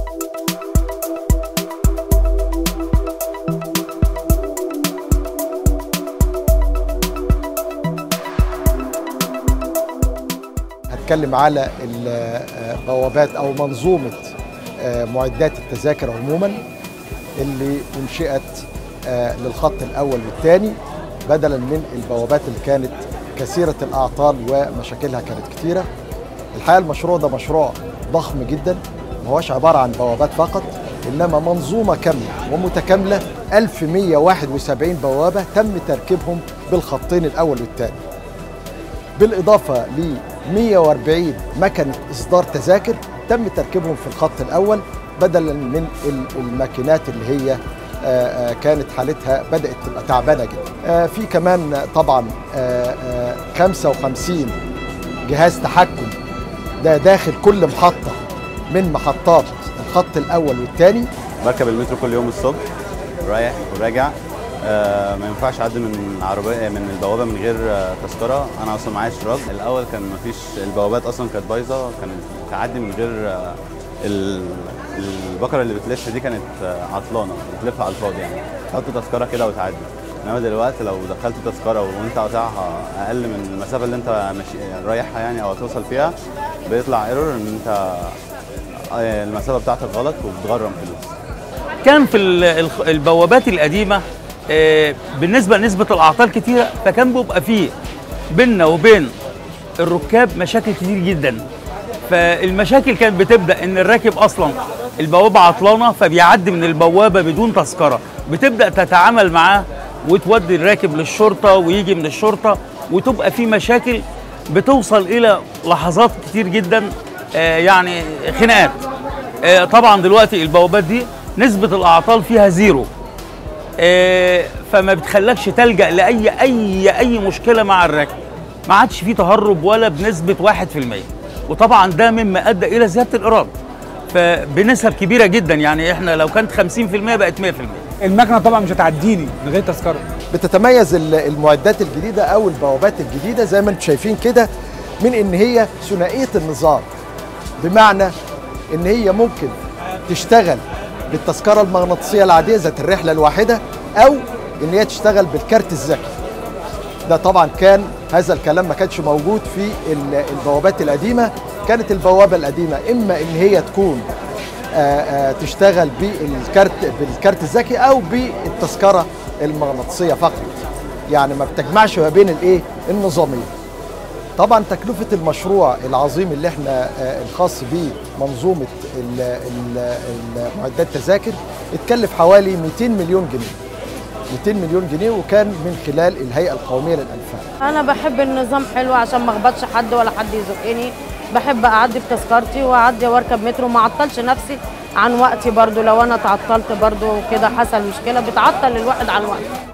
هتكلم على البوابات او منظومه معدات التذاكر عموما اللي انشئت للخط الاول والثاني بدلا من البوابات اللي كانت كثيره الاعطال ومشاكلها كانت كثيره الحقيقه المشروع ده مشروع ضخم جدا ما هوش عباره عن بوابات فقط انما منظومه كامله ومتكامله 1171 بوابه تم تركيبهم بالخطين الاول والثاني بالاضافه ل 140 مكنه اصدار تذاكر تم تركيبهم في الخط الاول بدلا من الماكينات اللي هي كانت حالتها بدات تبقى تعبانه جدا في كمان طبعا 55 جهاز تحكم ده داخل كل محطه من محطات الخط الاول والثاني بركب المترو كل يوم الصبح رايح وراجع آه ما ينفعش اعدي من عربيه من البوابه من غير آه تذكره انا اصلا معايا اشتراك الاول كان ما فيش البوابات اصلا كانت بايظه كان تعدي من غير آه البكره اللي بتلف دي كانت عطلانه بتلف على الفاضي يعني تحط تذكره كده وتعدي انما دلوقتي لو دخلت تذكره وانت قاطعها اقل من المسافه اللي انت ماشي رايحها يعني او هتوصل فيها بيطلع ايرور ان انت المسافه بتاعتك غلط وبتغرم فلوس كان في البوابات القديمه بالنسبه لنسبه الاعطال كتيره فكان بيبقى فيه بيننا وبين الركاب مشاكل كتير جدا فالمشاكل كانت بتبدا ان الراكب اصلا البوابه عطلانه فبيعدي من البوابه بدون تذكره بتبدا تتعامل معاه وتودي الراكب للشرطه ويجي من الشرطه وتبقى في مشاكل بتوصل الى لحظات كتير جدا آه يعني خناقات آه طبعا دلوقتي البوابات دي نسبه الاعطال فيها زيرو آه فما بتخلكش تلجا لاي اي اي مشكله مع الراكب ما عادش فيه تهرب ولا بنسبه 1% وطبعا ده مما ادى الى زياده الايراد فبنسب كبيره جدا يعني احنا لو كانت 50% بقت 100% المكنه طبعا مش هتعديني من غير تذكره بتتميز المعدات الجديده او البوابات الجديده زي ما انتم شايفين كده من ان هي ثنائيه النظام بمعنى ان هي ممكن تشتغل بالتذكره المغناطيسيه العاديه ذات الرحله الواحده او ان هي تشتغل بالكارت الذكي ده طبعا كان هذا الكلام ما كانش موجود في البوابات القديمه كانت البوابه القديمه اما ان هي تكون آآ آآ تشتغل بالكارت بالكارت الذكي او بالتذكره المغناطيسيه فقط يعني ما بتجمعش ما بين الايه النظامين طبعا تكلفه المشروع العظيم اللي احنا الخاص بمنظومه معدات التذاكر اتكلف حوالي 200 مليون جنيه 200 مليون جنيه وكان من خلال الهيئه القوميه للانفاق انا بحب النظام حلو عشان ما اخبطش حد ولا حد يزقني بحب اعدي بتذكرتي واعدي واركب مترو ما اعطلش نفسي عن وقتي برضو لو انا تعطلت برضو كده حصل مشكله بتعطل الواحد عن وقته